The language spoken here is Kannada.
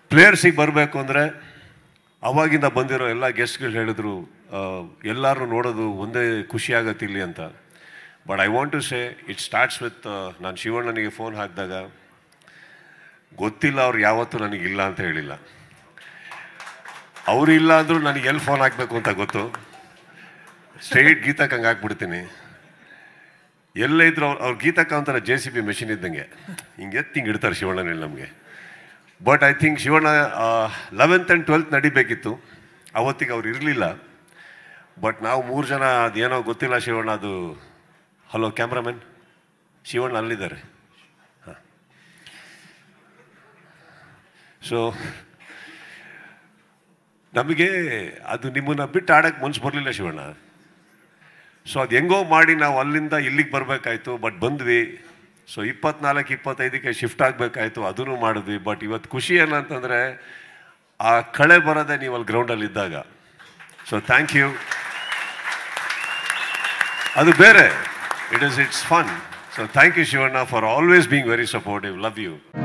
ಪ್ಲೇಯರ್ಸಿಗೆ ಬರಬೇಕು ಅಂದರೆ ಅವಾಗಿಂದ ಬಂದಿರೋ ಎಲ್ಲ ಗೆಸ್ಟ್ಗಳು ಹೇಳಿದ್ರು ಎಲ್ಲರೂ ನೋಡೋದು ಒಂದೇ ಖುಷಿ ಆಗತ್ತೆ ಇಲ್ಲಿ ಅಂತ but I want to say it starts with ನಾನು ಶಿವಣ್ಣನಿಗೆ ಫೋನ್ ಹಾಕಿದಾಗ ಗೊತ್ತಿಲ್ಲ ಅವ್ರು ಯಾವತ್ತೂ ನನಗಿಲ್ಲ ಅಂತ ಹೇಳಿಲ್ಲ ಅವ್ರು ಇಲ್ಲ ಅಂದರೂ ನನಗೆ ಎಲ್ಲಿ ಫೋನ್ ಹಾಕಬೇಕು ಅಂತ ಗೊತ್ತು ಸ್ಟ್ರೈಟ್ ಗೀತಕ್ಕೆ ಹಂಗೆ ಹಾಕ್ಬಿಡ್ತೀನಿ ಎಲ್ಲೇ ಇದ್ರು ಅವ್ರು ಅವ್ರು ಗೀತಕ್ಕ ಒಂಥರ ಜೆ ಸಿ ಬಿ ಮೆಷಿನ್ ಇದ್ದಂಗೆ ಹಿಂಗೆ ಎತ್ತಿ ಹಿಂಗೆ ಇಡ್ತಾರೆ ಶಿವಣ್ಣನಲ್ಲಿ ನಮಗೆ but I think Shivanna eleventh and twelfth ನಡಿಬೇಕಿತ್ತು ಅವತ್ತಿಗೆ ಅವ್ರು ಇರಲಿಲ್ಲ ಬಟ್ ನಾವು ಮೂರು ಜನ ಅದೇನೋ ಗೊತ್ತಿಲ್ಲ ಶಿವಣ್ಣ ಅದು ಹಲೋ ಕ್ಯಾಮ್ರಾಮನ್ ಶಿವಣ್ಣ ಅಲ್ಲಿದ್ದಾರೆ ಹಾಂ ಸೊ ನಮಗೆ ಅದು ನಿಮ್ಮನ್ನು ಬಿಟ್ಟು ಆಡೋಕ್ಕೆ ಮನ್ಸು ಬರಲಿಲ್ಲ ಶಿವಣ್ಣ ಸೊ ಅದು ಹೆಂಗೋ ಮಾಡಿ ನಾವು ಅಲ್ಲಿಂದ ಇಲ್ಲಿಗೆ ಬರಬೇಕಾಯ್ತು ಬಟ್ ಬಂದ್ವಿ ಸೊ ಇಪ್ಪತ್ನಾಲ್ಕು ಇಪ್ಪತ್ತೈದಕ್ಕೆ ಶಿಫ್ಟ್ ಆಗಬೇಕಾಯ್ತು ಅದನ್ನು ಮಾಡಿದ್ವಿ ಬಟ್ ಇವತ್ತು ಖುಷಿ ಏನಂತಂದರೆ ಆ ಕಳೆ ಬರೋದೇ ನೀವು ಅಲ್ಲಿ ಗ್ರೌಂಡಲ್ಲಿ ಇದ್ದಾಗ ಸೊ ಥ್ಯಾಂಕ್ ಯು ಅದು ಬೇರೆ it is it's fun so thank you Shivanna for always being very supportive love you